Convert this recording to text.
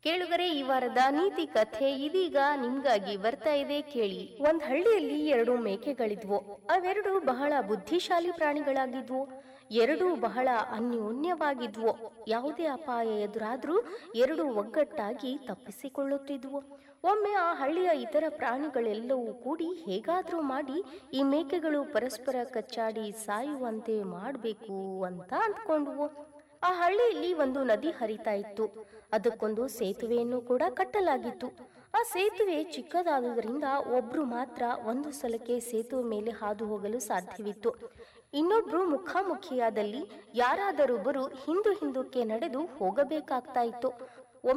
ಕೇಳುಗರೆ ಈ ವಾರದ ನೀತಿ ಕಥೆ ಇದೀಗ ನಿಮ್ಗಾಗಿ ಬರ್ತಾ ಇದೆ ಕೇಳಿ ಒಂದ್ ಹಳ್ಳಿಯಲ್ಲಿ ಎರಡು ಮೇಕೆಗಳಿದ್ವು ಅವೆರಡು ಬಹಳ ಬುದ್ಧಿಶಾಲಿ ಪ್ರಾಣಿಗಳಾಗಿದ್ವು ಎರಡೂ ಬಹಳ ಅನ್ಯೋನ್ಯವಾಗಿದ್ವು ಯಾವುದೇ ಅಪಾಯ ಎದುರಾದ್ರೂ ಎರಡು ಒಗ್ಗಟ್ಟಾಗಿ ತಪ್ಪಿಸಿಕೊಳ್ಳುತ್ತಿದ್ವು ಒಮ್ಮೆ ಆ ಹಳ್ಳಿಯ ಇತರ ಪ್ರಾಣಿಗಳೆಲ್ಲವೂ ಕೂಡಿ ಹೇಗಾದ್ರೂ ಮಾಡಿ ಈ ಮೇಕೆಗಳು ಪರಸ್ಪರ ಕಚ್ಚಾಡಿ ಸಾಯುವಂತೆ ಮಾಡಬೇಕು ಅಂತ ಅಂದ್ಕೊಂಡ್ವು ಆ ಹಳ್ಳಿಯಲ್ಲಿ ಒಂದು ನದಿ ಹರಿತಾ ಇತ್ತು ಅದಕ್ಕೊಂದು ಸೇತುವೆಯನ್ನು ಕೂಡ ಕಟ್ಟಲಾಗಿತ್ತು ಆ ಸೇತುವೆ ಚಿಕ್ಕದಾದುದರಿಂದ ಒಬ್ರು ಮಾತ್ರ ಒಂದು ಸಲಕ್ಕೆ ಸೇತುವೆ ಮೇಲೆ ಹಾದು ಹೋಗಲು ಸಾಧ್ಯವಿತ್ತು ಇನ್ನೊಬ್ರು ಮುಖಾಮುಖಿಯಾದಲ್ಲಿ ಯಾರಾದರೊಬ್ಬರು ಹಿಂದು ಹಿಂದಕ್ಕೆ ನಡೆದು ಹೋಗಬೇಕಾಗ್ತಾ ಇತ್ತು